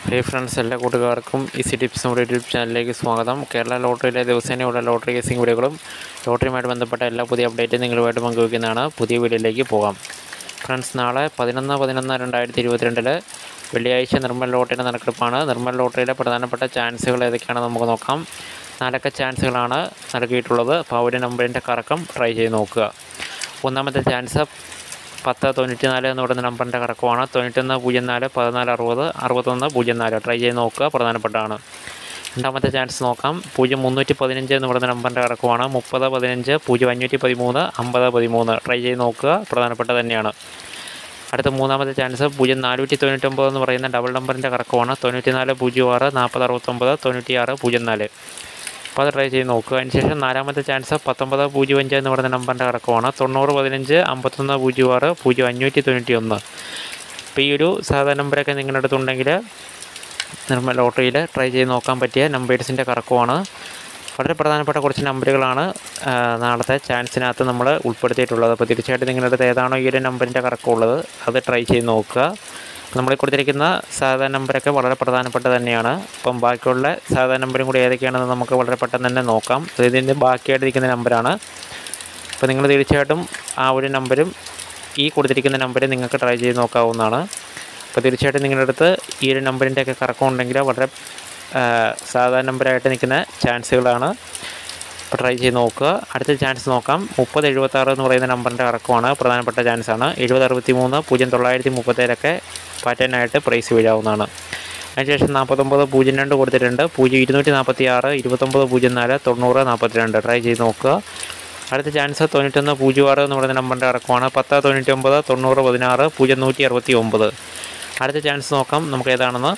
ഹേ friends എല്ലാ കൂട്ടുകാർക്കും easy tips നമ്മുടെ യൂട്യൂബ് ചാനലിലേക്ക് സ്വാഗതം കേരള ലോട്ടറിയിലെ ദിവസേനയുള്ള ലോട്ടറി കേസിംഗ് വീഡിയോകളും ലോട്ടറിയുമായിട്ട് ബന്ധപ്പെട്ട എല്ലാ പുതിയ അപ്ഡേറ്റും നിങ്ങളുമായിട്ട് പങ്കുവയ്ക്കുന്നതാണ് പുതിയ വീഡിയോയിലേക്ക് പോകാം ഫ്രണ്ട്സ് നാളെ പതിനൊന്ന് പതിനൊന്ന് രണ്ടായിരത്തി ഇരുപത്തിരണ്ടിൽ വെള്ളിയാഴ്ച നിർമ്മൽ ലോട്ടറിയുടെ നറുക്കെടുപ്പാണ് നിർമ്മൽ ലോട്ടറിയിലെ പ്രധാനപ്പെട്ട ചാൻസുകൾ ഏതൊക്കെയാണെന്ന് നമുക്ക് നോക്കാം നാലൊക്കെ ചാൻസുകളാണ് നൽകിയിട്ടുള്ളത് അപ്പോൾ ആ ഒരു നമ്പറിൻ്റെ കറക്കം ട്രൈ ചെയ്ത് നോക്കുക ഒന്നാമത്തെ ചാൻസ് പത്ത് തൊണ്ണൂറ്റി നാല് എന്ന് പറയുന്ന നമ്പറിൻ്റെ കറക്കമാണ് തൊണ്ണൂറ്റൊന്ന് പൂജ്യം നാല് പതിനാല് അറുപത് അറുപത്തൊന്ന് പൂജ്യം നാല് ട്രൈ ചെയ്ത് നോക്കുക പ്രധാനപ്പെട്ടതാണ് രണ്ടാമത്തെ ചാൻസ് നോക്കാം പൂജ്യം മുന്നൂറ്റി പതിനഞ്ച് എന്ന് പറയുന്ന നമ്പറിൻ്റെ കറക്കമാണ് മുപ്പത് പതിനഞ്ച് പൂജ്യം അഞ്ഞൂറ്റി പതിമൂന്ന് അമ്പത് പതിമൂന്ന് ട്രൈ ചെയ്ത് നോക്കുക പ്രധാനപ്പെട്ട തന്നെയാണ് അടുത്ത മൂന്നാമത്തെ ചാൻസ് പൂജ്യം നാനൂറ്റി തൊണ്ണൂറ്റൊമ്പത് എന്ന് പറയുന്ന ഡബിൾ നമ്പറിൻ്റെ കറക്കമാണ് തൊണ്ണൂറ്റി നാല് പൂജ്യം ആറ് നാൽപ്പത് അറുപത്തൊമ്പത് തൊണ്ണൂറ്റി ആറ് പൂജ്യം നാല് അപ്പോൾ അത് ട്രൈ ചെയ്ത് നോക്കുക അതിനുശേഷം നാലാമത്തെ ചാൻസ് പത്തൊമ്പത് പൂജ്യം അഞ്ച് എന്ന് പറയുന്ന നമ്പറിൻ്റെ കറക്കമാണ് തൊണ്ണൂറ് പതിനഞ്ച് അമ്പത്തൊന്ന് പൂജ്യം ആറ് പൂജ്യം അഞ്ഞൂറ്റി തൊണ്ണൂറ്റി ഒന്ന് അപ്പോൾ ഈ ഒരു സാധാരണ നമ്പറൊക്കെ നിങ്ങളുടെ അടുത്തുണ്ടെങ്കിൽ നിർമ്മൽ ലോട്ടറിയിൽ ട്രൈ ചെയ്ത് നോക്കാൻ പറ്റിയ നമ്പേഴ്സിൻ്റെ കറക്കമാണ് വളരെ പ്രധാനപ്പെട്ട കുറച്ച് നമ്പറുകളാണ് ആ, നാളത്തെ ചാൻസിനകത്ത് നമ്മൾ ഉൾപ്പെടുത്തിയിട്ടുള്ളത് അപ്പോൾ തീർച്ചയായിട്ടും നിങ്ങളുടെ അടുത്ത് ഏതാണോ ഈ ഒരു നമ്പറിൻ്റെ കറക്കമുള്ളത് അത് ട്രൈ ചെയ്ത് നോക്കുക നമ്മൾ കൊടുത്തിരിക്കുന്ന സാധാരണ നമ്പറൊക്കെ വളരെ പ്രധാനപ്പെട്ട തന്നെയാണ് അപ്പം ബാക്കിയുള്ള സാധാരണ നമ്പറും കൂടി ഏതൊക്കെയാണെന്ന് നമുക്ക് വളരെ പെട്ടെന്ന് തന്നെ നോക്കാം അത് ഇതിൻ്റെ ബാക്കിയായിട്ടിരിക്കുന്ന നമ്പറാണ് അപ്പോൾ നിങ്ങൾ തീർച്ചയായിട്ടും ആ ഒരു നമ്പരും ഈ കൊടുത്തിരിക്കുന്ന നമ്പരും നിങ്ങൾക്ക് ട്രൈ ചെയ്ത് നോക്കാവുന്നതാണ് അപ്പോൾ തീർച്ചയായിട്ടും നിങ്ങളുടെ അടുത്ത് ഈ ഒരു നമ്പറിൻ്റെ ഒക്കെ കറക്കം ഉണ്ടെങ്കിൽ വളരെ ആ, സാധാരണ നമ്പറായിട്ട് നിൽക്കുന്ന ചാൻസുകളാണ് അപ്പോൾ ട്രൈ ചെയ്ത് നോക്കുക അടുത്ത ചാൻസ് നോക്കാം മുപ്പത് എഴുപത്താറ് എന്ന് പറയുന്ന നമ്പറിൻ്റെ കറക്കമാണ് പ്രധാനപ്പെട്ട ചാൻസാണ് എഴുപത് അറുപത്തി മൂന്ന് പൂജ്യം തൊള്ളായിരത്തി മുപ്പത്തേഴൊക്കെ പാറ്റേണായിട്ട് പ്രൈസ് വീഴാവുന്നതാണ് അതിനുശേഷം നാൽപ്പത്തൊമ്പത് പൂജ്യം രണ്ട് കൊടുത്തിട്ടുണ്ട് പൂജ്യം ഇരുന്നൂറ്റി നാൽപ്പത്തി ആറ് ഇരുപത്തൊമ്പത് പൂജ്യം നാല് തൊണ്ണൂറ് നാൽപ്പത്തി രണ്ട് ട്രൈ ചെയ്ത് നോക്കുക അടുത്ത ചാൻസ് തൊണ്ണൂറ്റൊന്ന് പൂജ്യം ആറ് എന്ന് പറയുന്ന നമ്പറിൻ്റെ ഇറക്കമാണ് പത്ത് തൊണ്ണൂറ്റി ഒമ്പത് തൊണ്ണൂറ് പതിനാറ് പൂജ്യം നൂറ്റി അറുപത്തി ഒമ്പത് അടുത്ത ചാൻസ് നോക്കാം നമുക്ക് ഏതാണെന്ന്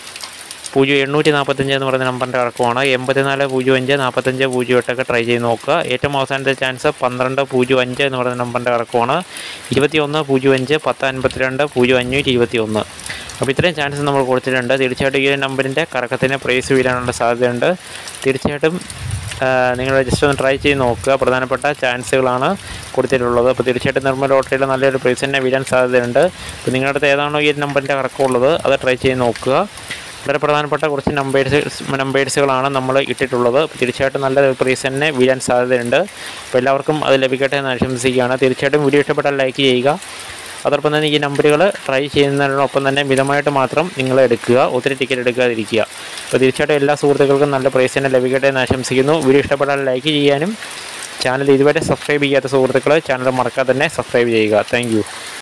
പൂജ്യം എണ്ണൂറ്റി നാൽപ്പത്തഞ്ച് എന്ന് പറയുന്ന നമ്പറിൻ്റെ ഇറക്കമാണ് എൺപത്തിനാല് പൂജ്യം അഞ്ച് നാൽപ്പത്തഞ്ച് പൂജ്യം എട്ടൊക്കെ ട്രൈ ചെയ്ത് നോക്കുക ഏറ്റവും അവസാനത്തെ ചാൻസ് പന്ത്രണ്ട് പൂജ്യം അഞ്ച് എന്ന് പറയുന്ന നമ്പറിൻ്റെ ഇറക്കമാണ് ഇരുപത്തി ഒന്ന് പൂജ്യം അഞ്ച് പത്ത് അൻപത്തിരണ്ട് പൂജ്യം അഞ്ഞൂറ്റി ഇരുപത്തി ഒന്ന് അപ്പോൾ ഇത്രയും ചാൻസ് നമ്മൾ കൊടുത്തിട്ടുണ്ട് തീർച്ചയായിട്ടും ഈ ഒരു നമ്പറിൻ്റെ കറക്കത്തിന് പ്രൈസ് വീഴാനുള്ള സാധ്യതയുണ്ട് തീർച്ചയായിട്ടും നിങ്ങൾ ജസ്റ്റ് ഒന്ന് ട്രൈ ചെയ്ത് നോക്കുക പ്രധാനപ്പെട്ട ചാൻസുകളാണ് കൊടുത്തിട്ടുള്ളത് അപ്പോൾ തീർച്ചയായിട്ടും നിർമ്മൽ ലോട്ടറിയിൽ നല്ലൊരു പ്രൈസ് തന്നെ വീഴാൻ സാധ്യതയുണ്ട് അപ്പോൾ നിങ്ങളുടെ അടുത്ത് ഏതാണോ ഈ ഒരു നമ്പറിൻ്റെ കറക്കമുള്ളത് അത് ട്രൈ ചെയ്ത് നോക്കുക വളരെ പ്രധാനപ്പെട്ട കുറച്ച് നമ്പേഴ്സ് നമ്പേഴ്സുകളാണ് നമ്മൾ ഇട്ടിട്ടുള്ളത് അപ്പോൾ തീർച്ചയായിട്ടും നല്ല പ്രൈസ് തന്നെ വീഴാൻ സാധ്യതയുണ്ട് അപ്പോൾ എല്ലാവർക്കും അത് ലഭിക്കട്ടെ എന്ന് ആശംസിക്കുകയാണ് തീർച്ചയായിട്ടും വീഡിയോ ഇഷ്ടപ്പെട്ടാൽ ലൈക്ക് ചെയ്യുക അതോടൊപ്പം തന്നെ ഈ നമ്പറുകൾ ട്രൈ ചെയ്യുന്നതിനോടൊപ്പം തന്നെ മിതമായിട്ട് മാത്രം നിങ്ങൾ എടുക്കുക ഒത്തിരി ടിക്കറ്റ് എടുക്കാതിരിക്കുക അപ്പോൾ തീർച്ചയായിട്ടും എല്ലാ സുഹൃത്തുക്കൾക്കും നല്ല പ്രൈസ് തന്നെ ലഭിക്കട്ടെ എന്ന് ആശംസിക്കുന്നു വീഡിയോ ഇഷ്ടപ്പെട്ടാൽ ലൈക്ക് ചെയ്യാനും ചാനൽ ഇതുവരെ സബ്സ്ക്രൈബ് ചെയ്യാത്ത സുഹൃത്തുക്കൾ ചാനൽ മറക്കാതെ തന്നെ സബ്സ്ക്രൈബ് ചെയ്യുക താങ്ക്